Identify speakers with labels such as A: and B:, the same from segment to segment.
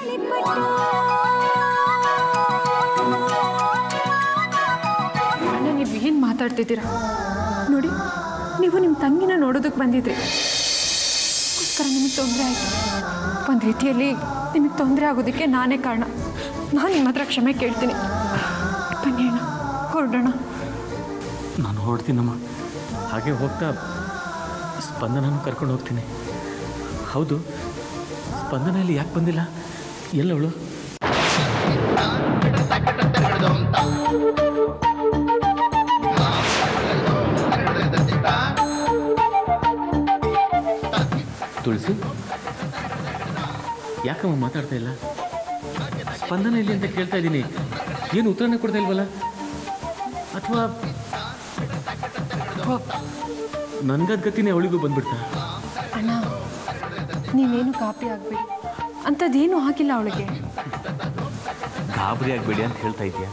A: ಅಣ್ಣ ನೀವು ಏನು ಮಾತಾಡ್ತಿದ್ದೀರಾ ನೋಡಿ ನೀವು ನಿಮ್ಮ ತಂಗಿನ ನೋಡೋದಕ್ಕೆ ಬಂದಿದ್ರಿ ಅದಕ್ಕೋಸ್ಕರ ನಿಮಗೆ ತೊಂದರೆ ಆಯಿತು ಒಂದು ರೀತಿಯಲ್ಲಿ ನಿಮಗೆ ತೊಂದರೆ ಆಗೋದಕ್ಕೆ ನಾನೇ ಕಾರಣ ನಾನು ನಿಮ್ಮ ಹತ್ರ ಕ್ಷಮೆ ಕೇಳ್ತೀನಿ ಬನ್ನಿ ಅಣ್ಣ ಹೊರಡೋಣ
B: ನಾನು ಹೊರಡ್ತೀನಮ್ಮ ಹಾಗೆ ಹೋಗ್ತಾ ಸ್ಪಂದನನು ಕರ್ಕೊಂಡು ಹೋಗ್ತೀನಿ ಹೌದು ಸ್ಪಂದನ ಇಲ್ಲಿ ಯಾಕೆ ಬಂದಿಲ್ಲ ಎಲ್ಲವಳು ತುಳಸಿ ಯಾಕಮ್ಮ ಮಾತಾಡ್ತಾ ಇಲ್ಲ ಸ್ಪಂದನ ಇಲ್ಲಿ ಅಂತ ಕೇಳ್ತಾ ಇದ್ದೀನಿ ಏನು ಉತ್ತರನೇ ಕೊಡ್ತಾ ಇಲ್ವಲ್ಲ ಅಥವಾ ನನ್ಗದ ಗತಿನೇ ಅವಳಿಗೂ ಬಂದ್ಬಿಡ್ತಾ
A: ಅಣ್ಣ ನೀವೇನು ಕಾಪಿ ಆಗಬೇಡಿ ಅಂಥದ್ದೇನೂ ಆಗಿಲ್ಲ ಅವಳಿಗೆ
B: ಗಾಬರಿ ಆಗಬೇಡಿ ಅಂತ ಹೇಳ್ತಾ ಇದೆಯಾ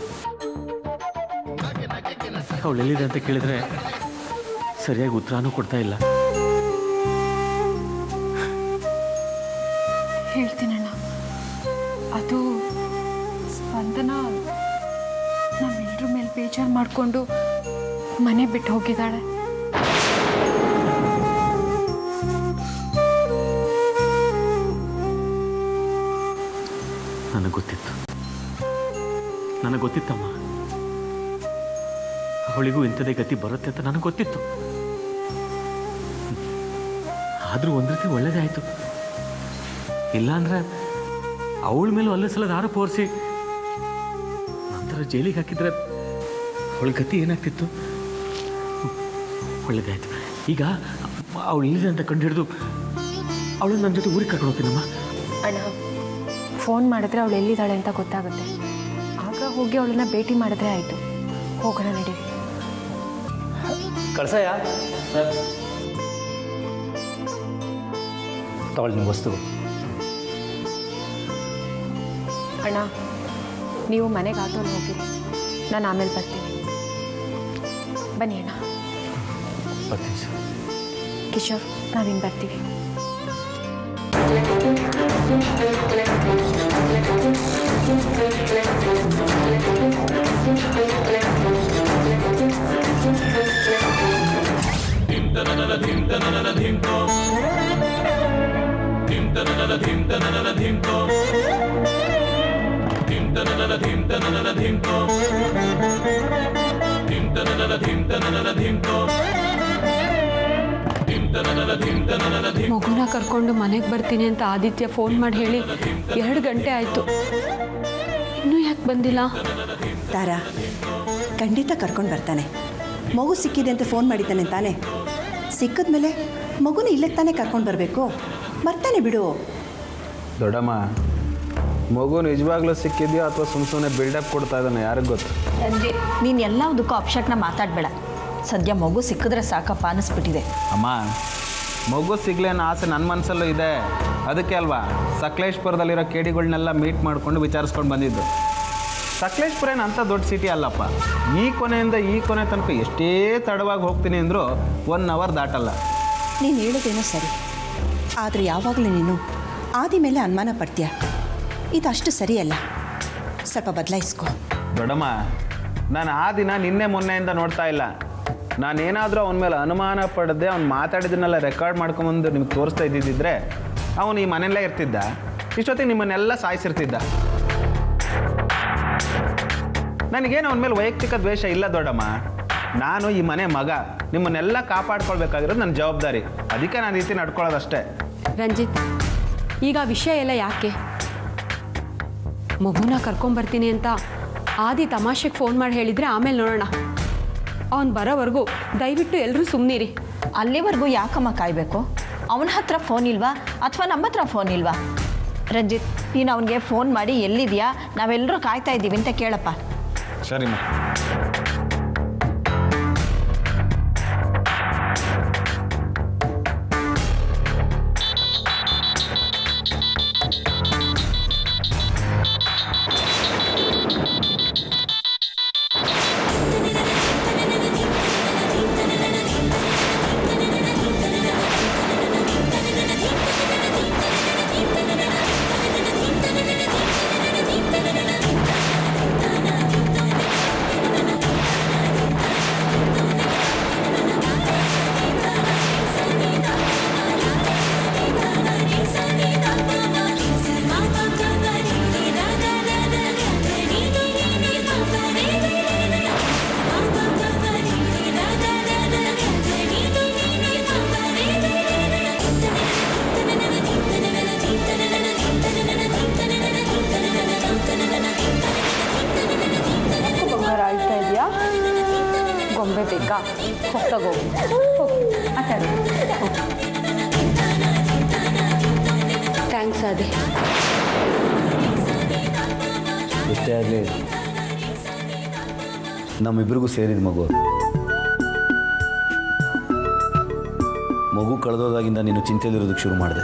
B: ಅವಳು ಎಲ್ಲಿದೆ ಅಂತ ಕೇಳಿದ್ರೆ ಸರಿಯಾಗಿ ಉತ್ತರನೂ ಕೊಡ್ತಾ ಇಲ್ಲ
A: ಹೇಳ್ತೀನಣ್ಣ ಅದು ಸ್ಪಂದನ ನಮ್ಮೆಲ್ಲರ ಮೇಲೆ ಬೇಜಾರು ಮಾಡಿಕೊಂಡು ಮನೆ ಬಿಟ್ಟು ಹೋಗಿದ್ದಾಳೆ
B: ನನಗೆ ಗೊತ್ತಿತ್ತು ನನಗೆ ಗೊತ್ತಿತ್ತಮ್ಮ ಅವಳಿಗೂ ಇಂಥದೇ ಗತಿ ಬರುತ್ತೆ ಅಂತ ನನಗೆ ಗೊತ್ತಿತ್ತು ಆದರೂ ಒಂದು ರೀತಿ ಒಳ್ಳೇದೇ ಆಯಿತು ಇಲ್ಲಾಂದ್ರೆ ಅವಳ ಮೇಲೆ ಒಳ್ಳೆ ಸಲದ ಆರೋಪ ಹೊರಿಸಿ ನಂತರ ಜೈಲಿಗೆ ಹಾಕಿದ್ರೆ ಅವಳ ಗತಿ ಏನಾಗ್ತಿತ್ತು ಒಳ್ಳೇದಾಯ್ತು ಈಗ ಅವಳು ಇಲ್ಲಿದೆ ಅಂತ ಕಂಡು ಹಿಡಿದು ಅವಳನ್ನ ನನ್ನ ಜೊತೆ ಊರಿಗೆ ಕರ್ಕೊಂಡು ಹೋಗ್ತೀನಮ್ಮ
A: ಅಣ್ಣ ಫೋನ್ ಮಾಡಿದ್ರೆ ಅವಳು ಎಲ್ಲಿದ್ದಾಳೆ ಅಂತ ಗೊತ್ತಾಗುತ್ತೆ ಆಗ ಹೋಗಿ ಅವಳನ್ನ ಭೇಟಿ ಮಾಡಿದ್ರೆ ಆಯಿತು ಹೋಗೋಣ ನಡೀರಿ
C: ಕಳ್ಸಯ್ಯ ತಗೊಳ್ಳಿ ನಿಮ್ಮ ವಸ್ತು
A: ಅಣ್ಣ ನೀವು ಮನೆಗೆ ಆಟೋಲ್ಲಿ ಹೋಗಿರಿ ನಾನು ಆಮೇಲೆ ಬರ್ತೀನಿ ಬನ್ನಿ ಅಣ್ಣ
B: ಬರ್ತೀನಿ ಸರ್
A: ಕಿಶೋರ್ ನಾವಿನ್ನು ಬರ್ತೀವಿ
D: ಮಗುನ ಕರ್ಕೊಂಡು ಮನೆಗೆ ಬರ್ತೀನಿ ಅಂತ ಆದಿತ್ಯ ಫೋನ್ ಮಾಡಿ ಹೇಳಿ ಎರಡು ಗಂಟೆ ಆಯಿತು ಇನ್ನೂ ಯಾಕೆ ಬಂದಿಲ್ಲ
E: ತಾರಾ ಖಂಡಿತ ಕರ್ಕೊಂಡು ಬರ್ತಾನೆ ಮಗು ಸಿಕ್ಕಿದೆ ಅಂತ ಫೋನ್ ಮಾಡಿದ್ದಾನೆ ತಾನೆ ಸಿಕ್ಕಿದ್ಮೇಲೆ ಮಗುನ ಇಲ್ಲಕ್ಕೆ ತಾನೇ ಕರ್ಕೊಂಡು ಬರಬೇಕು ಬರ್ತಾನೆ ಬಿಡು
F: ದೊಡ್ಡಮ್ಮ ಮಗು ನಿಜವಾಗ್ಲೂ ಸಿಕ್ಕಿದೆಯೋ ಅಥವಾ ಸುಮ್ಮ ಸುಮ್ಮನೆ ಬಿಲ್ಡಪ್ ಕೊಡ್ತಾ ಇದ್ದಾನೆ ಯಾರಿಗೆ ಗೊತ್ತು
G: ನೀನು ಎಲ್ಲದಕ್ಕೂ ಅಪಶಕ್ನ ಮಾತಾಡಬೇಡ ಸದ್ಯ ಮಗು ಸಿಕ್ಕಿದ್ರೆ ಸಾಕಪ್ಪ ಅನ್ನಿಸ್ಬಿಟ್ಟಿದೆ
F: ಅಮ್ಮ ಮಗು ಸಿಗ್ಲಿ ಅನ್ನೋ ಆಸೆ ನನ್ನ ಮನಸ್ಸಲ್ಲೂ ಇದೆ ಅದಕ್ಕೆ ಅಲ್ವಾ ಸಕಲೇಶ್ಪುರದಲ್ಲಿರೋ ಕೇಡಿಗಳನ್ನೆಲ್ಲ ಮೀಟ್ ಮಾಡಿಕೊಂಡು ವಿಚಾರಿಸ್ಕೊಂಡು ಬಂದಿದ್ದು ಸಕಲೇಶ್ಪುರ ಏನು ಅಂಥ ದೊಡ್ಡ ಸಿಟಿ ಅಲ್ಲಪ್ಪ ಈ ಕೊನೆಯಿಂದ ಈ ಕೊನೆ ತನಕ ಎಷ್ಟೇ ತಡವಾಗಿ ಹೋಗ್ತೀನಿ ಅಂದರೂ ಒನ್ ಅವರ್ ದಾಟಲ್ಲ
E: ನೀನು ಹೇಳೋದೇನೋ ಸರಿ ಆದರೆ ಯಾವಾಗಲೂ ನೀನು ಆದಿ ಮೇಲೆ ಅನುಮಾನ ಪಡ್ತೀಯ ಇದು ಅಷ್ಟು ಸರಿಯಲ್ಲ ಸ್ವಲ್ಪ ಬದಲಾಯಿಸ್ಕೊ
F: ದೊಡ್ಡಮ್ಮ ನಾನು ಆ ದಿನ ನಿನ್ನೆ ಮೊನ್ನೆಯಿಂದ ನೋಡ್ತಾ ಇಲ್ಲ ನಾನೇನಾದರೂ ಅವನ ಮೇಲೆ ಅನುಮಾನ ಪಡದೆ ಅವ್ನು ಮಾತಾಡಿದ್ದನ್ನೆಲ್ಲ ರೆಕಾರ್ಡ್ ಮಾಡ್ಕೊಂಬಂದು ನಿಮ್ಗೆ ತೋರಿಸ್ತಾ ಇದ್ದಿದ್ದಿದ್ರೆ ಅವನು ಈ ಮನೆಯಲ್ಲೇ ಇರ್ತಿದ್ದ ಇಷ್ಟೊತ್ತಿಗೆ ನಿಮ್ಮನ್ನೆಲ್ಲ ಸಾಯಿಸಿರ್ತಿದ್ದ ನನಗೇನು ಅವನ ಮೇಲೆ ವೈಯಕ್ತಿಕ ದ್ವೇಷ ಇಲ್ಲ ದೊಡ್ಡಮ್ಮ ನಾನು ಈ ಮನೆ ಮಗ ನಿಮ್ಮನ್ನೆಲ್ಲ ಕಾಪಾಡ್ಕೊಳ್ಬೇಕಾಗಿರೋದು ನನ್ನ ಜವಾಬ್ದಾರಿ ಅದಕ್ಕೆ ನಾನು ಈ ರೀತಿ ನಡ್ಕೊಳ್ಳೋದಷ್ಟೇ
D: ರಂಜಿತ್ ಈಗ ಆ ವಿಷಯ ಎಲ್ಲ ಯಾಕೆ ಮಗುನ ಕರ್ಕೊಂಬರ್ತೀನಿ ಅಂತ ಆದಿ ತಮಾಷೆಗೆ ಫೋನ್ ಮಾಡಿ ಹೇಳಿದರೆ ಆಮೇಲೆ ನೋಡೋಣ ಅವನು ಬರೋವರೆಗೂ ದಯವಿಟ್ಟು ಎಲ್ಲರೂ ಸುಮ್ಮನಿರಿ
G: ಅಲ್ಲಿವರೆಗೂ ಯಾಕಮ್ಮ ಕಾಯಬೇಕು ಅವನ ಹತ್ರ ಫೋನ್ ಇಲ್ವಾ ಅಥವಾ ನಮ್ಮ ಹತ್ರ ಫೋನ್ ಇಲ್ವಾ ರಂಜಿತ್ ನೀನು ಅವನಿಗೆ ಫೋನ್ ಮಾಡಿ ಎಲ್ಲಿದೆಯಾ ನಾವೆಲ್ಲರೂ ಕಾಯ್ತಾ ಇದ್ದೀವಿ ಅಂತ ಕೇಳಪ್ಪ
F: ಸರಿಮ್ಮ
D: ತಗೋ ಥ್ಯಾಂಕ್ಸ್ ಆದಿ
C: ಎಷ್ಟೇ ಆಗಲಿ ನಮ್ಮಿಬ್ಬರಿಗೂ ಸೇರಿದ ಮಗು ಅದು. ಮಗು ಕಳೆದೋದಾಗಿಂದ ನೀನು ಚಿಂತೆಯಲ್ಲಿರೋದಕ್ಕೆ ಶುರು ಮಾಡಿದೆ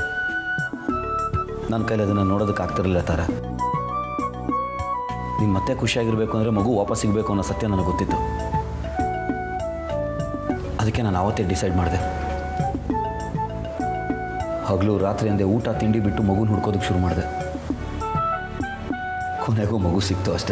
C: ನನ್ನ ಕೈಲಿ ಅದನ್ನು ನೋಡೋದಕ್ಕೆ ಆಗ್ತಿರಲಿಲ್ಲ ತಾರ ನೀನು ಮತ್ತೆ ಖುಷಿಯಾಗಿರಬೇಕು ಅಂದರೆ ಮಗು ವಾಪಸ್ ಸಿಗಬೇಕು ಅನ್ನೋ ಸತ್ಯ ನನಗೆ ಗೊತ್ತಿತ್ತು ಅದಕ್ಕೆ ನಾನು ಆವತ್ತೇ ಡಿಸೈಡ್ ಮಾಡಿದೆ ಹಗಲು ರಾತ್ರಿ ಅಂದೆ ಊಟ ತಿಂಡಿ ಬಿಟ್ಟು ಮಗುನ ಹುಡ್ಕೋದಕ್ಕೆ ಶುರು ಮಾಡಿದೆ ಕೊನೆಗೂ ಮಗು ಸಿಕ್ತು ಅಷ್ಟೇ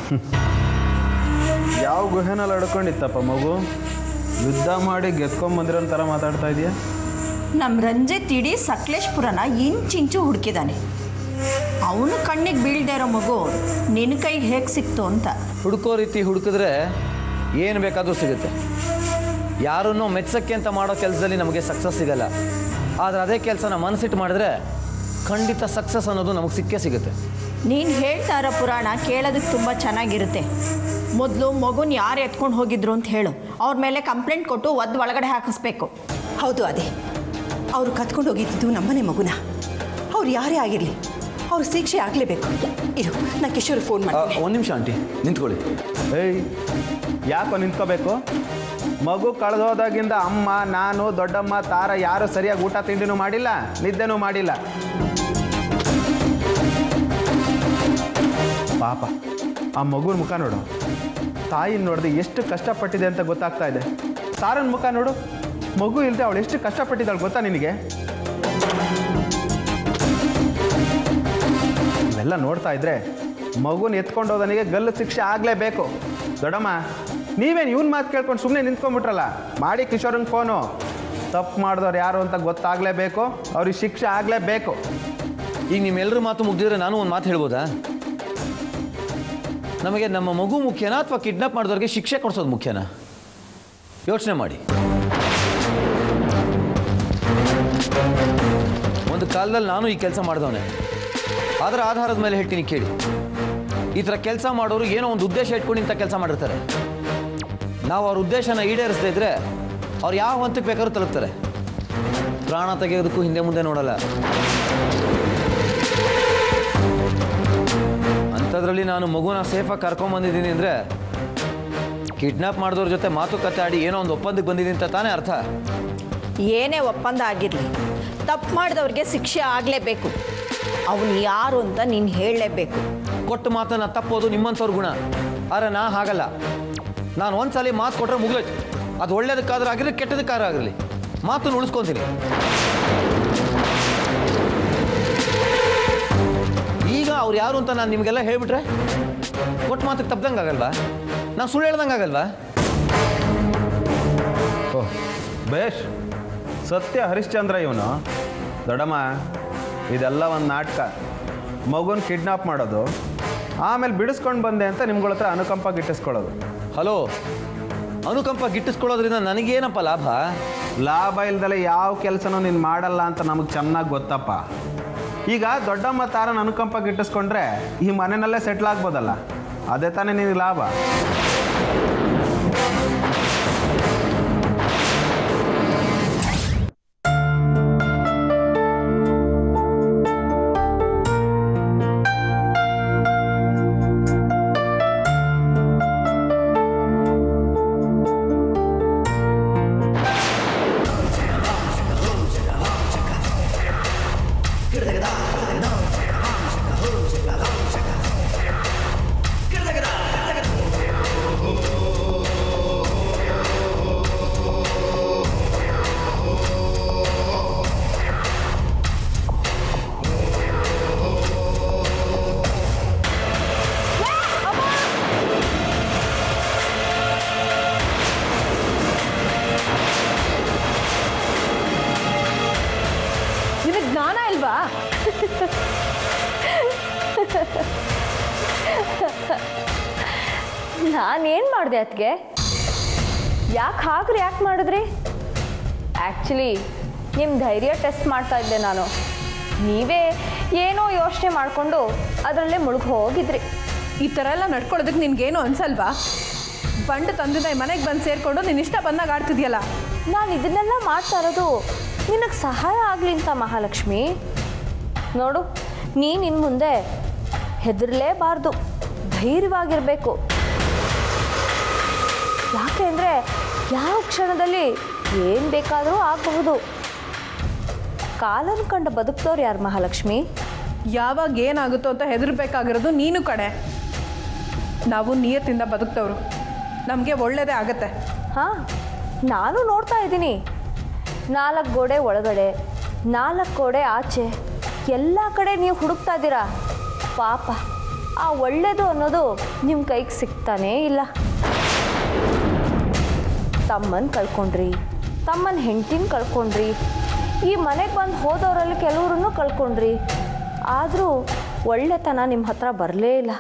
F: ಯಾವ ಗುಹೆನಲ್ಲಿ ಅಡ್ಕೊಂಡಿತ್ತಪ್ಪ ಮಗು ಯುದ್ಧ ಮಾಡಿ ಗೆದ್ಕೊಂಬಂದಿರೋ ಥರ ಮಾತಾಡ್ತಾ ಇದೆಯಾ
G: ನಮ್ಮ ರಂಜಿತ್ ಇಡೀ ಸಕಲೇಶ್ಪುರನ ಇಂಚಿಂಚು ಹುಡುಕಿದಾನೆ ಅವನು ಕಣ್ಣಿಗೆ ಬೀಳ್ದೇ ಇರೋ ಮಗು ನಿನ್ನ ಕೈಗೆ ಹೇಗೆ ಸಿಕ್ತು ಅಂತ
C: ಹುಡುಕೋ ರೀತಿ ಹುಡುಕಿದ್ರೆ ಏನು ಬೇಕಾದರೂ ಸಿಗುತ್ತೆ ಯಾರನ್ನೂ ಮೆಚ್ಚಕ್ಕೆ ಅಂತ ಮಾಡೋ ಕೆಲಸದಲ್ಲಿ ನಮಗೆ ಸಕ್ಸಸ್ ಸಿಗಲ್ಲ ಆದರೆ ಅದೇ ಕೆಲಸನ ಮನಸ್ಸಿಟ್ಟು ಮಾಡಿದ್ರೆ ಖಂಡಿತ ಸಕ್ಸಸ್ ಅನ್ನೋದು ನಮಗೆ ಸಿಕ್ಕೇ ಸಿಗುತ್ತೆ
G: ನೀನು ಹೇಳ್ತಾ ಇರೋ ಪುರಾಣ ಕೇಳೋದಕ್ಕೆ ತುಂಬ ಚೆನ್ನಾಗಿರುತ್ತೆ ಮೊದಲು ಮಗುನ ಯಾರು ಎತ್ಕೊಂಡು ಹೋಗಿದ್ರು ಅಂತ ಹೇಳು ಅವ್ರ ಮೇಲೆ ಕಂಪ್ಲೇಂಟ್ ಕೊಟ್ಟು ಒದ್ದು ಒಳಗಡೆ ಹಾಕಿಸ್ಬೇಕು
E: ಹೌದು ಅದೇ ಅವರು ಕತ್ಕೊಂಡು ಹೋಗಿದ್ದು ನಮ್ಮನೆ ಮಗುನ ಅವ್ರು ಯಾರೇ ಆಗಿರಲಿ ಅವ್ರ ಶಿಕ್ಷೆ ಆಗಲೇಬೇಕು ಇರು ನಾನು ಕಿಶೋರ್ ಫೋನ್ ಮಾಡಿ
C: ಒಂದು ನಿಮಿಷ ಆಂಟಿ ನಿಂತ್ಕೊಳ್ಳಿ
F: ಏಯ್ ಯಾಕೋ ನಿಂತ್ಕೋಬೇಕು ಮಗು ಕಳೆದೋದಾಗಿಂದ ಅಮ್ಮ ನಾನು ದೊಡ್ಡಮ್ಮ ತಾರ ಯಾರು ಸರಿಯಾಗಿ ಊಟ ತಿಂಡಿನೂ ಮಾಡಿಲ್ಲ ನಿದ್ದೆನೂ ಮಾಡಿಲ್ಲ ಪಾಪ ಆ ಮಗುನ ಮುಖ ನೋಡು ತಾಯಿನ ನೋಡಿದ್ರೆ ಎಷ್ಟು ಕಷ್ಟಪಟ್ಟಿದೆ ಅಂತ ಗೊತ್ತಾಗ್ತಾ ಇದೆ ತಾರನ ಮುಖ ನೋಡು ಮಗು ಇಲ್ಲದೆ ಅವಳು ಎಷ್ಟು ಕಷ್ಟಪಟ್ಟಿದ್ದಾಳೆ ಗೊತ್ತಾ ನಿನಗೆ ಇವೆಲ್ಲ ನೋಡ್ತಾ ಇದ್ರೆ ಮಗುನ ಎತ್ಕೊಂಡೋದನಿಗೆ ಗಲ್ಲು ಶಿಕ್ಷೆ ಆಗಲೇಬೇಕು ದೊಡ್ಡಮ್ಮ ನೀವೇನು ಇವನ್ ಮಾತು ಕೇಳ್ಕೊಂಡು ಸುಮ್ಮನೆ ನಿಂತ್ಕೊಂಡ್ಬಿಟ್ರಲ್ಲ ಮಾಡಿ ಕಿಶೋರಂಗೆ ಫೋನು ತಪ್ಪು ಮಾಡಿದವ್ರು ಯಾರು ಅಂತ ಗೊತ್ತಾಗಲೇಬೇಕು ಅವ್ರಿಗೆ ಶಿಕ್ಷೆ ಆಗಲೇಬೇಕು
C: ಈಗ ನಿಮ್ಮೆಲ್ಲರ ಮಾತು ಮುಗ್ದಿದ್ರೆ ನಾನು ಒಂದು ಮಾತು ಹೇಳ್ಬೋದಾ ನಮಗೆ ನಮ್ಮ ಮಗು ಮುಖ್ಯನಾ ಅಥವಾ ಕಿಡ್ನಾಪ್ ಮಾಡಿದವ್ರಿಗೆ ಶಿಕ್ಷೆ ಕೊಡಿಸೋದು ಮುಖ್ಯನಾ ಯೋಚನೆ ಮಾಡಿ ಒಂದು ಕಾಲದಲ್ಲಿ ನಾನು ಈ ಕೆಲಸ ಮಾಡಿದವನೆ ಅದರ ಆಧಾರದ ಮೇಲೆ ಹೇಳ್ತೀನಿ ಕೇಳಿ ಈ ಥರ ಕೆಲಸ ಮಾಡೋರು ಏನೋ ಒಂದು ಉದ್ದೇಶ ಇಟ್ಕೊಂಡು ಇಂಥ ಕೆಲಸ ಮಾಡಿರ್ತಾರೆ ನಾವು ಅವ್ರ ಉದ್ದೇಶನ ಈಡೇರಿಸದೇ ಇದ್ರೆ ಅವ್ರು ಯಾವ ಹಂತಕ್ಕೆ ಬೇಕಾದ್ರೂ ತಲುಪ್ತಾರೆ ಪ್ರಾಣ ತೆಗೆಯೋದಕ್ಕೂ ಹಿಂದೆ ಮುಂದೆ ನೋಡಲ್ಲ ಅಂಥದ್ರಲ್ಲಿ ನಾನು ಮಗುನ ಸೇಫಾಗಿ ಕರ್ಕೊಂಬಂದಿದ್ದೀನಿ ಅಂದರೆ ಕಿಡ್ನಾಪ್ ಮಾಡಿದವ್ರ ಜೊತೆ ಮಾತುಕತೆ ಆಡಿ ಏನೋ ಒಂದು ಒಪ್ಪಂದಕ್ಕೆ ಬಂದಿದ್ದೀನಿ ಅಂತ ತಾನೇ ಅರ್ಥ
G: ಏನೇ ಒಪ್ಪಂದ ಆಗಿರಲಿ ತಪ್ಪು ಮಾಡಿದವ್ರಿಗೆ ಶಿಕ್ಷೆ ಆಗಲೇಬೇಕು ಅವನು ಯಾರು ಅಂತ ನೀನು ಹೇಳಲೇಬೇಕು
C: ಕೊಟ್ಟ ಮಾತನ್ನ ತಪ್ಪೋದು ನಿಮ್ಮಂಥವ್ರ ಗುಣ ಆದರೆ ನಾ ಹಾಗಲ್ಲ ನಾನು ಒಂದ್ಸಲಿ ಮಾತು ಕೊಟ್ಟರೆ ಮುಗಿದೋಯ್ತು ಅದು ಒಳ್ಳೇದಕ್ಕಾದ್ರೂ ಆಗಿರಲಿ ಕೆಟ್ಟದಕ್ಕಾದ್ರೂ ಆಗಿರಲಿ ಮಾತನ್ನು ಉಳಿಸ್ಕೊತೀನಿ ಈಗ ಅವ್ರು ಯಾರು ಅಂತ ನಾನು ನಿಮಗೆಲ್ಲ ಹೇಳ್ಬಿಟ್ರೆ ಕೊಟ್ಟ ಮಾತಿಗೆ ತಪ್ಪದಂಗೆ ಆಗಲ್ವಾ ನಾನು ಸುಳ್ಳು ಹೇಳ್ದಂಗೆ ಆಗಲ್ವಾ
F: ಓಹ್ ಬೇಷ್ ಸತ್ಯ ಹರಿಶ್ಚಂದ್ರ ಇವನು ದೊಡ್ಡಮ್ಮ ಇದೆಲ್ಲ ಒಂದು ನಾಟಕ ಮಗುನ ಕಿಡ್ನಾಪ್ ಮಾಡೋದು ಆಮೇಲೆ ಬಿಡಿಸ್ಕೊಂಡು ಬಂದೆ ಅಂತ ನಿಮ್ಗಳ ಹತ್ರ ಅನುಕಂಪ ಗಿಟ್ಟಿಸ್ಕೊಳ್ಳೋದು
C: ಹಲೋ ಅನುಕಂಪ ಗಿಟ್ಟಿಸ್ಕೊಳ್ಳೋದ್ರಿಂದ ನನಗೇನಪ್ಪ ಲಾಭ
F: ಲಾಭ ಇಲ್ದಲೆ ಯಾವ ಕೆಲಸನೂ ನೀನು ಮಾಡಲ್ಲ ಅಂತ ನಮಗೆ ಚೆನ್ನಾಗಿ ಗೊತ್ತಪ್ಪ ಈಗ ದೊಡ್ಡಮ್ಮ ತಾರನ ಅನುಕಂಪ ಗಿಟ್ಟಿಸ್ಕೊಂಡ್ರೆ ಈ ಮನೆಯಲ್ಲೇ ಸೆಟ್ಲ್ ಆಗ್ಬೋದಲ್ಲ ಅದೇ ತಾನೇ ನಿನಗೆ ಲಾಭ
A: ನಿನಗೆ ಜ್ಞಾನ ಇಲ್ವಾ
H: ನಾನೇನು ಮಾಡಿದೆ ಅದಕ್ಕೆ ಯಾಕೆ ಹಾಗ್ರಿ ಯಾಕೆ ಮಾಡಿದ್ರಿ ಆ್ಯಕ್ಚುಲಿ ನಿಮ್ಮ ಧೈರ್ಯ ಟೆಸ್ಟ್ ಮಾಡ್ತಾ ಇದ್ದೆ ನಾನು ನೀವೇ ಏನೋ ಯೋಚನೆ ಮಾಡಿಕೊಂಡು ಅದರಲ್ಲೇ ಮುಳುಗಿ ಹೋಗಿದ್ರಿ
A: ಈ ಥರ ಎಲ್ಲ ನಡ್ಕೊಳ್ಳೋದಕ್ಕೆ ನಿನ್ಗೇನು ಅನ್ಸಲ್ವಾ
I: ಗಂಡು ತಂದಿದ್ದ ಮನೆಗೆ ಬಂದು ಸೇರಿಕೊಂಡು ನಿನ್ನ ಇಷ್ಟ ಬಂದಾಗ ಆಡ್ತಿದ್ಯಲ್ಲ
H: ನಾನು ಇದನ್ನೆಲ್ಲ ಮಾಡ್ತಾ ಇರೋದು ನಿನಗೆ ಸಹಾಯ ಆಗಲಿ ಅಂತ ಮಹಾಲಕ್ಷ್ಮಿ ನೋಡು ನೀನು ಇನ್ನು ಮುಂದೆ ಹೆದರಲೇಬಾರ್ದು ಧೈರ್ಯವಾಗಿರಬೇಕು ಯಾಕೆ ಅಂದರೆ ಯಾವ ಕ್ಷಣದಲ್ಲಿ ಏನು ಬೇಕಾದರೂ ಆಗಬಹುದು ಕಾಲನ್ನು ಕಂಡು ಬದುಕ್ತವ್ರು ಯಾರು ಮಹಾಲಕ್ಷ್ಮಿ
I: ಯಾವಾಗ ಏನಾಗುತ್ತೋ ಅಂತ ಹೆದರ್ಬೇಕಾಗಿರೋದು ನೀನು ಕಡೆ ನಾವು ನಿಯತ್ತಿಂದ ಬದುಕ್ತವ್ರು ನಮಗೆ ಒಳ್ಳೇದೇ ಆಗತ್ತೆ
H: ಹಾಂ ನಾನು ನೋಡ್ತಾ ಇದ್ದೀನಿ ನಾಲ್ಕು ಗೋಡೆ ಒಳಗಡೆ ನಾಲ್ಕು ಗೋಡೆ ಆಚೆ ಎಲ್ಲ ಕಡೆ ನೀವು ಹುಡುಕ್ತಾ ಇದ್ದೀರಾ ಪಾಪ ಆ ಒಳ್ಳೇದು ಅನ್ನೋದು ನಿಮ್ಮ ಕೈಗೆ ಸಿಗ್ತಾನೇ ಇಲ್ಲ ತಮ್ಮನ ಕಳ್ಕೊಂಡ್ರಿ ತಮ್ಮನ ಹೆಂಡ್ತಿನ ಕಳ್ಕೊಂಡ್ರಿ ಈ ಮನೆಗೆ ಬಂದು ಹೋದವರಲ್ಲಿ ಕೆಲವ್ರನ್ನು ಕಳ್ಕೊಂಡ್ರಿ ಆದರೂ ಒಳ್ಳೆತನ ನಿಮ್ಮ ಹತ್ರ ಬರಲೇ ಇಲ್ಲ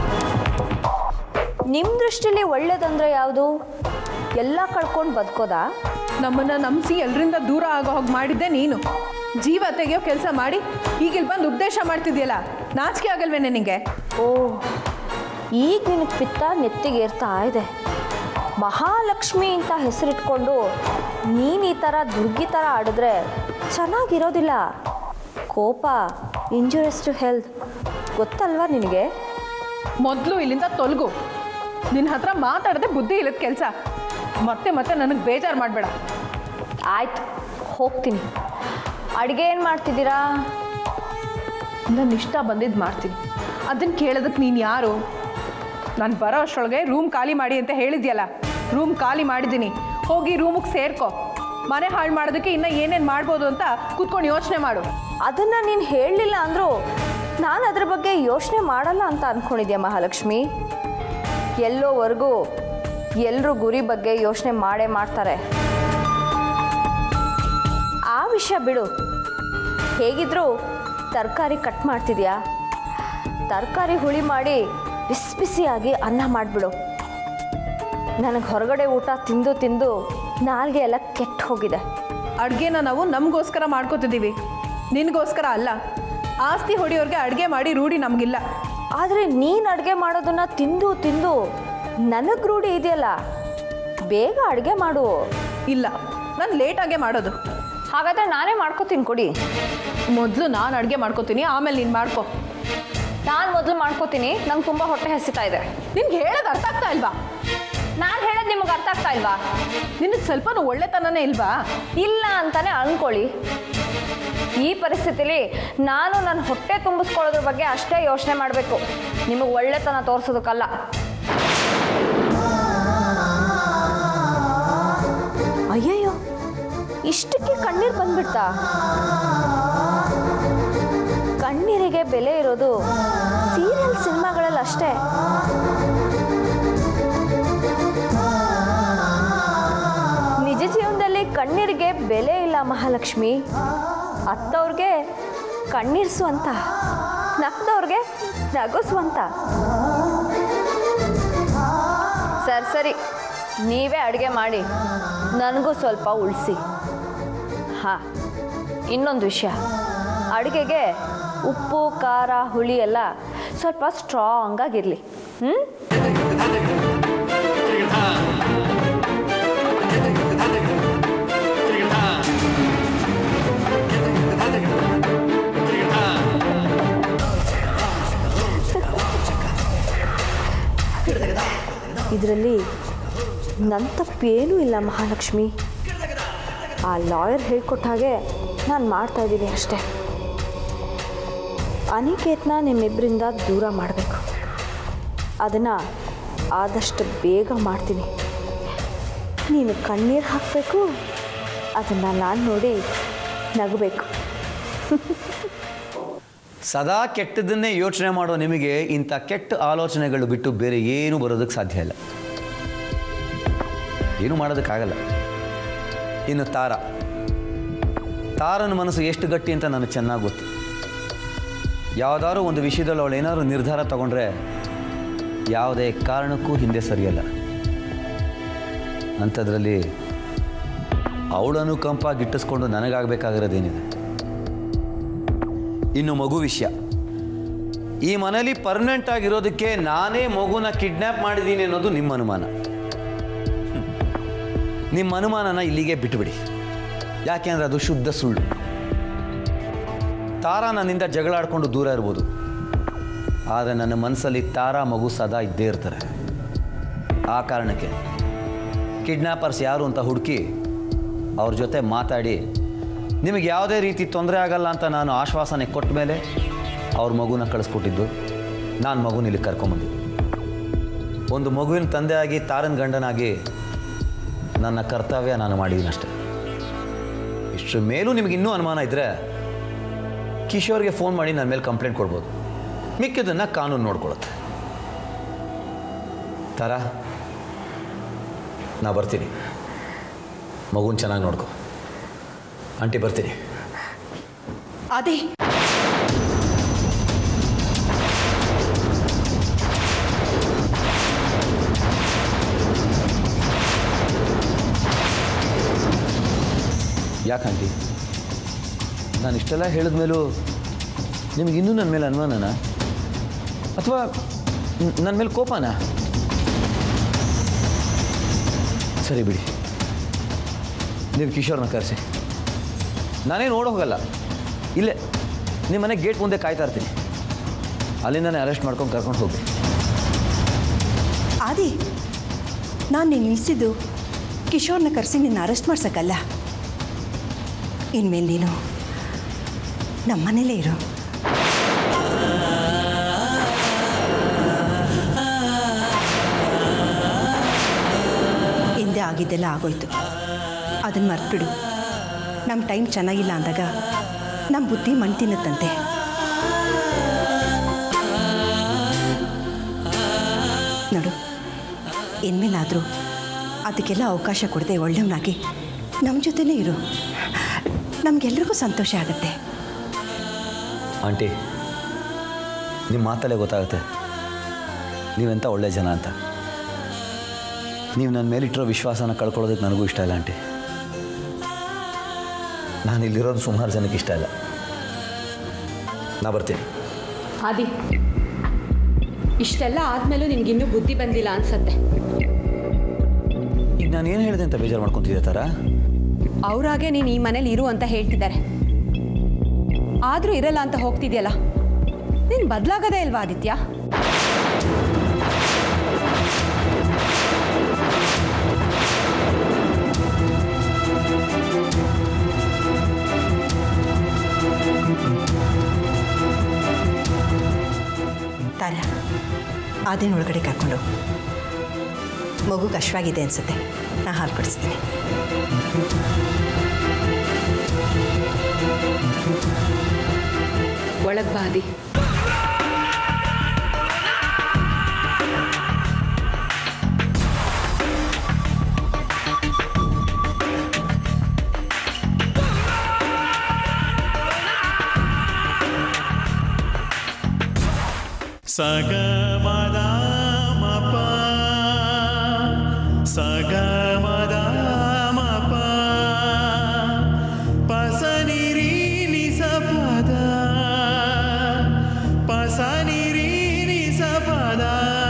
H: ನಿಮ್ಮ ದೃಷ್ಟಿಲಿ ಒಳ್ಳೇದಂದ್ರೆ ಯಾವುದು ಎಲ್ಲ ಕಳ್ಕೊಂಡು ಬದುಕೋದಾ
I: ನಮ್ಮನ್ನು ನಂಬಿಸಿ ಎಲ್ಲರಿಂದ ದೂರ ಆಗೋ ಹೋಗಿ ಮಾಡಿದ್ದೆ ನೀನು ಜೀವ ತೆಗೆಯೋ ಕೆಲಸ ಮಾಡಿ ಈಗ ಇಲ್ಲಿ ಬಂದು ಉಪದೇಶ ಮಾಡ್ತಿದ್ಯಲ್ಲ ನಾಚಿಕೆ ಆಗಲ್ವೇ ನಿನಗೆ
H: ಓ ಈಗ ನಿನಗೆ ಪಿತ್ತ ನೆತ್ತಿಗೇರ್ತಾ ಇದೆ ಮಹಾಲಕ್ಷ್ಮಿ ಅಂತ ಹೆಸರಿಟ್ಕೊಂಡು ನೀನು ಈ ಥರ ದುರ್ಗಿ ಥರ ಆಡಿದ್ರೆ ಚೆನ್ನಾಗಿರೋದಿಲ್ಲ ಕೋಪ ಇಂಜುರಿಯಸ್ ಟು ಹೆಲ್ತ್ ಗೊತ್ತಲ್ವಾ ನಿನಗೆ
I: ಮೊದಲು ಇಲ್ಲಿಂದ ತೊಲಗು ನಿನ್ನ ಹತ್ರ ಮಾತಾಡದೆ ಬುದ್ಧಿ ಇಲ್ಲದ ಕೆಲಸ ಮತ್ತೆ ಮತ್ತೆ ನನಗೆ ಬೇಜಾರು ಮಾಡಬೇಡ
H: ಆಯ್ತು ಹೋಗ್ತೀನಿ ಅಡುಗೆ ಏನು ಮಾಡ್ತಿದ್ದೀರಾ
I: ನನ್ನ ಇಷ್ಟ ಬಂದಿದ್ದು ಮಾಡ್ತೀನಿ ಅದನ್ನು ಕೇಳೋದಕ್ಕೆ ನೀನು ಯಾರು ನಾನು ಬರೋ ಅಷ್ಟರೊಳಗೆ ರೂಮ್ ಖಾಲಿ ಮಾಡಿ ಅಂತ ಹೇಳಿದ್ಯಲ್ಲ ರೂಮ್ ಖಾಲಿ ಮಾಡಿದ್ದೀನಿ ಹೋಗಿ ರೂಮಿಗೆ ಸೇರ್ಕೊ ಮನೆ ಹಾಳು ಮಾಡೋದಕ್ಕೆ ಇನ್ನೂ ಏನೇನು ಮಾಡ್ಬೋದು ಅಂತ ಕೂತ್ಕೊಂಡು ಯೋಚನೆ ಮಾಡು
H: ಅದನ್ನು ನೀನು ಹೇಳಲಿಲ್ಲ ಅಂದರೂ ನಾನು ಅದ್ರ ಬಗ್ಗೆ ಯೋಚನೆ ಮಾಡಲ್ಲ ಅಂತ ಅಂದ್ಕೊಂಡಿದ್ಯಾ ಮಹಾಲಕ್ಷ್ಮಿ ಎಲ್ಲೋವರೆಗೂ ಎಲ್ಲರೂ ಗುರಿ ಬಗ್ಗೆ ಯೋಚನೆ ಮಾಡೇ ಮಾಡ್ತಾರೆ ಆ ವಿಷಯ ಬಿಡು ಹೇಗಿದ್ರೂ ತರಕಾರಿ ಕಟ್ ಮಾಡ್ತಿದ್ಯಾ ತರಕಾರಿ ಹುಳಿ ಮಾಡಿ ಬಿಸಿ ಬಿಸಿಯಾಗಿ ಅನ್ನ ಮಾಡಿಬಿಡು ನನಗೆ ಹೊರಗಡೆ ಊಟ ತಿಂದು ತಿಂದು ನಾಲ್ಗೆ ಎಲ್ಲ ಕೆಟ್ಟು ಹೋಗಿದೆ
I: ಅಡುಗೆನ ನಾವು ನಮಗೋಸ್ಕರ ಮಾಡ್ಕೋತಿದ್ದೀವಿ ನಿನಗೋಸ್ಕರ ಅಲ್ಲ ಆಸ್ತಿ ಹೊಡಿಯೋರಿಗೆ ಅಡುಗೆ ಮಾಡಿ ರೂಢಿ ನಮಗಿಲ್ಲ
H: ಆದರೆ ನೀನು ಅಡುಗೆ ಮಾಡೋದನ್ನ ತಿಂದು ತಿಂದು ನನಗೆ ರೂಢಿ ಇದೆಯಲ್ಲ ಬೇಗ ಅಡುಗೆ ಮಾಡು
I: ಇಲ್ಲ ನಾನು ಲೇಟಾಗೆ ಮಾಡೋದು
H: ಹಾಗಾದ್ರೆ ನಾನೇ ಮಾಡ್ಕೋತೀನಿ ಕೊಡಿ
I: ಮೊದಲು ನಾನು ಅಡುಗೆ ಮಾಡ್ಕೋತೀನಿ ಆಮೇಲೆ ನೀನು ಮಾಡ್ಕೊ
H: ನಾನು ಮೊದಲು ಮಾಡ್ಕೋತೀನಿ ನಂಗೆ ತುಂಬ ಹೊಟ್ಟೆ ಹಸಿತಾ ಇದೆ
I: ನಿನ್ಗೆ ಹೇಳೋದು ಅರ್ಥ ಆಗ್ತಾ ಇಲ್ವಾ
H: ನಾನು ಹೇಳೋದು ನಿಮಗೆ ಅರ್ಥ ಆಗ್ತಾ ಇಲ್ವಾ
I: ನಿನಗೆ ಸ್ವಲ್ಪನೂ ಒಳ್ಳೆತನನೇ ಇಲ್ವಾ
H: ಇಲ್ಲ ಅಂತಾನೆ ಅನ್ಕೊಳ್ಳಿ ಈ ಪರಿಸ್ಥಿತಿಲಿ ನಾನು ನನ್ನ ಹೊಟ್ಟೆ ತುಂಬಿಸ್ಕೊಳ್ಳೋದ್ರ ಬಗ್ಗೆ ಅಷ್ಟೇ ಯೋಚನೆ ಮಾಡಬೇಕು ನಿಮಗೆ ಒಳ್ಳೆತನ ತೋರಿಸೋದಕ್ಕಲ್ಲ ಅಯ್ಯಯ್ಯೋ ಇಷ್ಟಕ್ಕೆ ಕಣ್ಣೀರು ಬಂದ್ಬಿಡ್ತಾ ಕಣ್ಣೀರಿಗೆ ಬೆಲೆ ಇರೋದು ಸೀರಿಯಲ್ ಸಿನಿಮಾಗಳಲ್ಲಿ ಅಷ್ಟೇ ನಿಜ ಜೀವನದಲ್ಲಿ ಕಣ್ಣೀರಿಗೆ ಬೆಲೆ ಇಲ್ಲ ಮಹಾಲಕ್ಷ್ಮಿ ಅತ್ತವ್ರಿಗೆ ಕಣ್ಣೀರ್ಸುವಂತ ನಗ್ದವ್ರಿಗೆ ನಗಿಸುವಂತ ಸರಿ ಸರಿ ನೀವೇ ಅಡುಗೆ ಮಾಡಿ ನನಗೂ ಸ್ವಲ್ಪ ಉಳಿಸಿ ಹಾಂ ಇನ್ನೊಂದು ವಿಷಯ ಅಡುಗೆಗೆ ಉಪ್ಪು ಖಾರ ಹುಳಿ ಎಲ್ಲ ಸ್ವಲ್ಪ ಸ್ಟ್ರಾಂಗ್ ಆಗಿರಲಿ ಹ್ಞೂ ಇದರಲ್ಲಿ ನನ್ನ ತಪ್ಪೇನೂ ಇಲ್ಲ ಮಹಾಲಕ್ಷ್ಮಿ ಆ ಲಾಯರ್ ಹೇಳ್ಕೊಟ್ಟ ಹಾಗೆ ನಾನು ಮಾಡ್ತಾ ಇದ್ದೀನಿ ಅಷ್ಟೇ ಅನಿಕೇತ್ನ ನಿಮ್ಮಿಬ್ಬರಿಂದ ದೂರ ಮಾಡಬೇಕು ಅದನ್ನು ಆದಷ್ಟು ಬೇಗ ಮಾಡ್ತೀನಿ ನೀನು ಕಣ್ಣೀರು ಹಾಕಬೇಕು ಅದನ್ನು ನಾನು ನೋಡಿ ನಗಬೇಕು
C: ಸದಾ ಕೆಟ್ಟದನ್ನೇ ಯೋಚನೆ ಮಾಡೋ ನಿಮಗೆ ಇಂಥ ಕೆಟ್ಟ ಆಲೋಚನೆಗಳು ಬಿಟ್ಟು ಬೇರೆ ಏನೂ ಬರೋದಕ್ಕೆ ಸಾಧ್ಯ ಇಲ್ಲ ಏನೂ ಮಾಡೋದಕ್ಕಾಗಲ್ಲ ಇನ್ನು ತಾರ ತಾರನ ಮನಸ್ಸು ಎಷ್ಟು ಗಟ್ಟಿ ಅಂತ ನನಗೆ ಚೆನ್ನಾಗಿ ಗೊತ್ತು ಯಾವುದಾದ್ರು ಒಂದು ವಿಷಯದಲ್ಲಿ ಅವಳು ಏನಾದ್ರು ನಿರ್ಧಾರ ತಗೊಂಡ್ರೆ ಯಾವುದೇ ಕಾರಣಕ್ಕೂ ಹಿಂದೆ ಸರಿಯಲ್ಲ ಅಂಥದ್ರಲ್ಲಿ ಅವಳನ್ನು ಕಂಪ ಗಿಟ್ಟಿಸ್ಕೊಂಡು ನನಗಾಗಬೇಕಾಗಿರೋದೇನಿದೆ ಇನ್ನು ಮಗು ವಿಷಯ ಈ ಮನೇಲಿ ಪರ್ಮನೆಂಟ್ ಆಗಿರೋದಕ್ಕೆ ನಾನೇ ಮಗುನ ಕಿಡ್ನ್ಯಾಪ್ ಮಾಡಿದ್ದೀನಿ ಅನ್ನೋದು ನಿಮ್ಮ ಅನುಮಾನ ನಿಮ್ಮ ಅನುಮಾನನ ಇಲ್ಲಿಗೆ ಬಿಟ್ಟುಬಿಡಿ ಯಾಕೆಂದ್ರೆ ಅದು ಶುದ್ಧ ಸುಳ್ಳು ತಾರಾ ನನ್ನಿಂದ ಜಗಳಾಡ್ಕೊಂಡು ದೂರ ಇರ್ಬೋದು ಆದರೆ ನನ್ನ ಮನಸ್ಸಲ್ಲಿ ತಾರಾ ಮಗು ಸದಾ ಇದ್ದೇ ಇರ್ತಾರೆ ಆ ಕಾರಣಕ್ಕೆ ಕಿಡ್ನ್ಯಾಪರ್ಸ್ ಯಾರು ಅಂತ ಹುಡುಕಿ ಅವ್ರ ಜೊತೆ ಮಾತಾಡಿ ನಿಮಗೆ ಯಾವುದೇ ರೀತಿ ತೊಂದರೆ ಆಗಲ್ಲ ಅಂತ ನಾನು ಆಶ್ವಾಸನೆ ಕೊಟ್ಟ ಮೇಲೆ ಅವ್ರ ಮಗುನ ಕಳಿಸ್ಕೊಟ್ಟಿದ್ದು ನಾನು ಮಗುನ ಇಲ್ಲಿ ಕರ್ಕೊಂಬಂದಿದ್ದು ಒಂದು ಮಗುವಿನ ತಂದೆಯಾಗಿ ತಾರನ ಗಂಡನಾಗಿ ನನ್ನ ಕರ್ತವ್ಯ ನಾನು ಮಾಡಿದ್ದೀನಿ ಅಷ್ಟೆ ಇಷ್ಟರ ಮೇಲೂ ನಿಮಗೆ ಇನ್ನೂ ಅನುಮಾನ ಇದ್ದರೆ ಕಿಶೋರ್ಗೆ ಫೋನ್ ಮಾಡಿ ನನ್ನ ಮೇಲೆ ಕಂಪ್ಲೇಂಟ್ ಕೊಡ್ಬೋದು ಮಿಕ್ಕಿದ್ದನ್ನು ಕಾನೂನು ನೋಡ್ಕೊಳುತ್ತೆ ತರ ನಾ ಬರ್ತೀನಿ ಮಗುನ ಚೆನ್ನಾಗಿ ನೋಡ್ಕೊ ಆಂಟಿ ಬರ್ತೀನಿ
E: ಅದೇ
C: ಯಾಕೆ ಆಂಟಿ ನಾನು ಇಷ್ಟೆಲ್ಲ ಹೇಳಿದ ಮೇಲೂ ನಿಮ್ಗೆ ಇನ್ನೂ ನನ್ನ ಮೇಲೆ ಅನುಮಾನನಾ ಅಥವಾ ನನ್ನ ಮೇಲೆ ಕೋಪನಾ ಸರಿ ಬಿಡಿ ನೀವು ಕಿಶೋರ್ನ ಕರೆಸಿ ನಾನೇನು ಓಡೋಗಲ್ಲ ಇಲ್ಲೇ ನಿಮ್ಮ ಮನೆ ಗೇಟ್ ಮುಂದೆ ಕಾಯ್ತಾ ಇರ್ತೀನಿ ಅಲ್ಲಿಂದನೇ ಅರೆಸ್ಟ್ ಮಾಡ್ಕೊಂಡು ಕರ್ಕೊಂಡು ಹೋಗಿ
E: ಆದಿ ನಾನು ನೀನು ನಿಲ್ಲಿಸಿದ್ದು ಕಿಶೋರ್ನ ಕರೆಸಿ ನಿನ್ನ ಅರೆಸ್ಟ್ ಮಾಡ್ಸಕ್ಕಲ್ಲ ಇನ್ಮೇಲೆ ನೀನು ನಮ್ಮ ಮನೇಲೇ ಇರು ಹಿಂದೆ ಆಗಿದ್ದೆಲ್ಲ ಆಗೋಯ್ತು ಅದನ್ನು ಮರ್ತ್ಬಿಡು ನಮ್ಮ ಟೈಮ್ ಚೆನ್ನಾಗಿಲ್ಲ ಅಂದಾಗ ನಮ್ಮ ಬುದ್ಧಿ ಮಣ್ಣು ತಿನ್ನುತ್ತಂತೆ ನೋಡು ಇನ್ಮೇಲಾದರೂ ಅದಕ್ಕೆಲ್ಲ ಅವಕಾಶ ಕೊಡದೆ ಒಳ್ಳೆಯವನಾಗಿ ನಮ್ಮ ಜೊತೆಲೇ ಇರು ನಮಗೆಲ್ರಿಗೂ ಸಂತೋಷ ಆಗುತ್ತೆ
C: ಆಂಟಿ ನಿಮ್ಮ ಮಾತಲ್ಲೇ ಗೊತ್ತಾಗುತ್ತೆ ನೀವೆಂಥ ಒಳ್ಳೆ ಜನ ಅಂತ ನೀವು ನನ್ನ ಮೇಲಿಟ್ಟಿರೋ ವಿಶ್ವಾಸನ ಕಳ್ಕೊಳ್ಳೋದಕ್ಕೆ ನನಗೂ ಇಷ್ಟ ಇಲ್ಲ ಆಂಟಿ ನಾನು ಇಲ್ಲಿರೋದು ಸುಮಾರು ಜನಕ್ಕೆ ಇಷ್ಟ ಇಲ್ಲ ನಾ ಬರ್ತೀನಿ
D: ಆದಿ ಇಷ್ಟೆಲ್ಲ ಆದ್ಮೇಲೂ ನಿನ್ಗಿನ್ನೂ ಬುದ್ಧಿ ಬಂದಿಲ್ಲ ಅನ್ಸತ್ತೆ
C: ಈಗ ನಾನು ಏನು ಹೇಳಿದೆ ಅಂತ ಬೇಜಾರು ಮಾಡ್ಕೊತಿದ್ದೆ ಥರ
D: ಅವ್ರಾಗೆ ನೀನು ಈ ಮನೇಲಿ ಇರು ಅಂತ ಹೇಳ್ತಿದ್ದಾರೆ ಆದರೂ ಇರಲ್ಲ ಅಂತ ಹೋಗ್ತಿದ್ಯಲ್ಲ ನೀನು ಬದಲಾಗದೇ ಇಲ್ವಾ ಆದಿತ್ಯ
E: ತಾರ ಆದಿನ ಒಳಗಡೆ ಕರ್ಕೊಂಡು ಹೋಗು. ಮಗು ಕಷ್ಟವಾಗಿದೆ ಅನ್ಸುತ್ತೆ ನಾ ಹಾಲು ಕೊಡಿಸ್ತೀನಿ
D: ಒಳಗೆ ಬಾ ಆದಿ
J: ಸಗ ಮದ ಮಪ ಸಗ ಮದ ಮಪ ಪಸ ನಿರಿ ನಿ ಸ ಪದ ಪಸ ನಿರಿ ನಿ ಸ ಪದ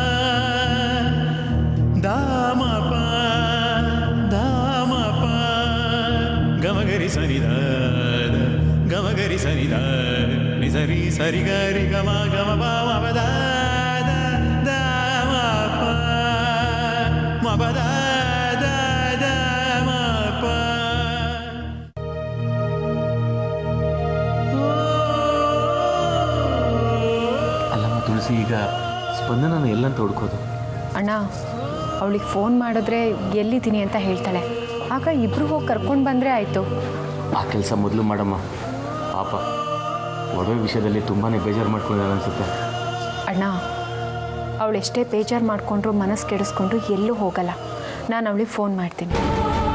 J: ದಾಮ ಪ ದಾಮ ಪ ಗಮಗರಿ ಸರಿದ ಗಮಗರಿ ಸರಿದ ನಿ ಸರಿ ಸರಿ ಗರಿ ಗಮ ಗಮ ಪ ಮ ದ ದ ಮ ಪ ಮ ಪ ದ ದ ದ ಮ ಪ
B: ಅಲ್ಲಮ್ಮ ತುಳಸಿ ಈಗ ಸ್ಪಂದನನ ಎಲ್ಲಂತ ಹುಡ್ಕೋದು
A: ಅಣ್ಣ ಅವಳಿಗೆ ಫೋನ್ ಮಾಡಿದ್ರೆ ಎಲ್ಲಿದ್ದೀನಿ ಅಂತ ಹೇಳ್ತಾಳೆ ಆಗ ಇಬ್ರು ಹೋಗಿ ಕರ್ಕೊಂಡು ಬಂದರೆ ಆಯಿತು
B: ಆ ಕೆಲಸ ಮೊದಲು ಮಾಡಮ್ಮ ಪಾಪ ಒಡವೆ ವಿಷಯದಲ್ಲಿ ತುಂಬಾ ಬೇಜಾರು ಮಾಡ್ಕೊಂಡಿದ್ದಾಳೆ ಅನಿಸುತ್ತೆ
A: ಅಣ್ಣ ಅವಳು ಎಷ್ಟೇ ಬೇಜಾರು ಮಾಡಿಕೊಂಡ್ರು ಮನಸ್ಸು ಕೆಡಿಸ್ಕೊಂಡ್ರು ಎಲ್ಲೂ ಹೋಗಲ್ಲ ನಾನು ಅವಳಿಗೆ ಫೋನ್ ಮಾಡ್ತೀನಿ